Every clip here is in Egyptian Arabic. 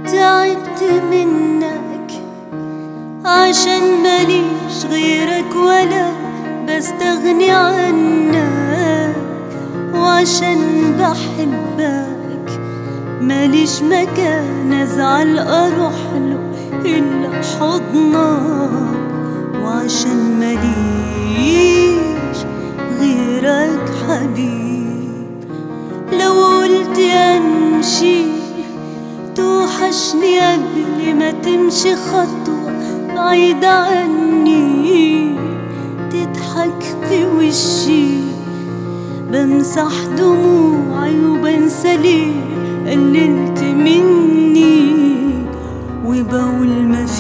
تعبت منك عشان ماليش غيرك ولا بستغني عنك وعشان بحبك ماليش مكان ازعل اروح له الا حضنك وعشان ماليش غيرك حبيب لو قلت امشي توحشني قبل ما تمشي خطوة بعيدة عني تضحك في وشي بمسح دموعي وبنسى ليه قللت مني وبقول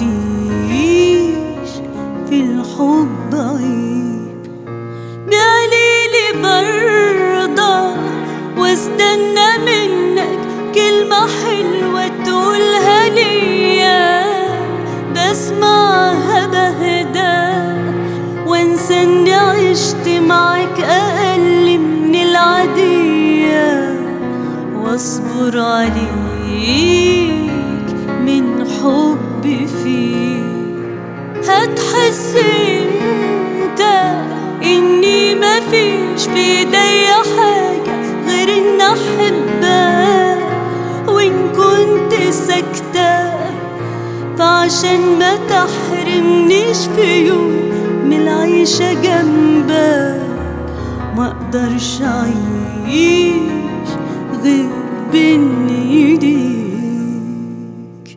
مفيش في الحب عيب بقليلي برضى واستنى منك كلمة حلوة تقولها ليا بسمعها بهدى وانسى اني عشت معاك اقل من العادية واصبر عليك من حبي فيك هتحس انت اني مفيش في ايديا حاجة غير ان احبك وان كنت ساكتة فعشان ما تحرمنيش في يوم من العيشة جنبك ما اقدرش اعيش غير بين ايديك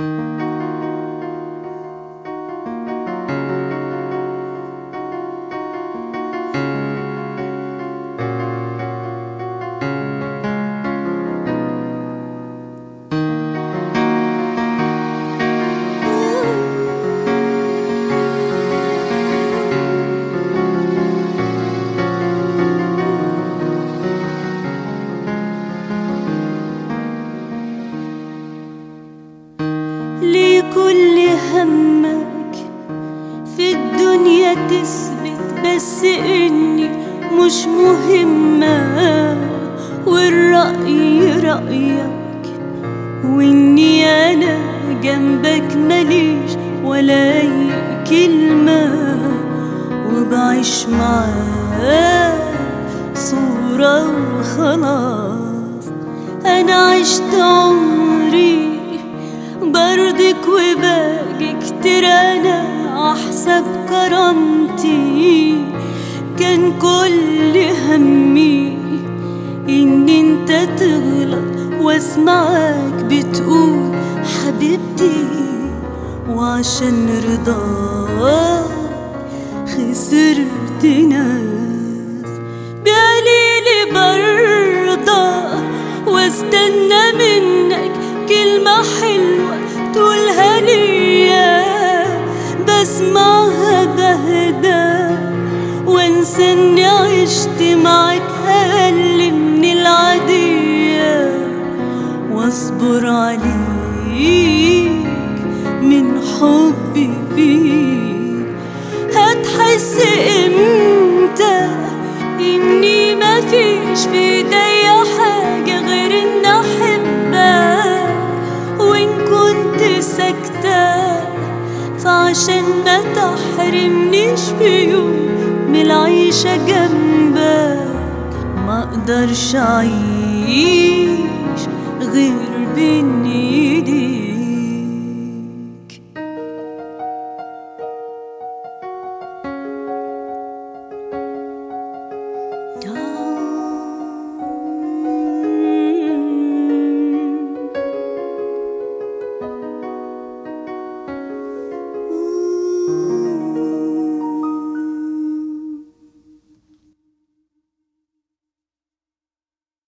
ليه كل همك في الدنيا تثبت بس اني مش مهمة والرأي رأيك واني انا جنبك ماليش ولا اي كلمة وبعيش معاك صورة وخلاص انا عشت عمري برضك وباقي كتير انا احسب كرامتي كان كل همي ان انت تغلط واسمعك بتقول حبيبتي وعشان رضاك خسرت ناس بقليلي برضى واستنى منك كلمة حلوة تقولها ليا بسمعها بهدى وانسى اني عشت معاك اقل من العادية واصبر عليك من حبي فيك هتحس امتى اني مفيش في ايديا حاجة غير ان احبك وان كنت ساكتة فعشان ما تحرمنيش في يوم من العيشة جنبك ما اقدرش اعيش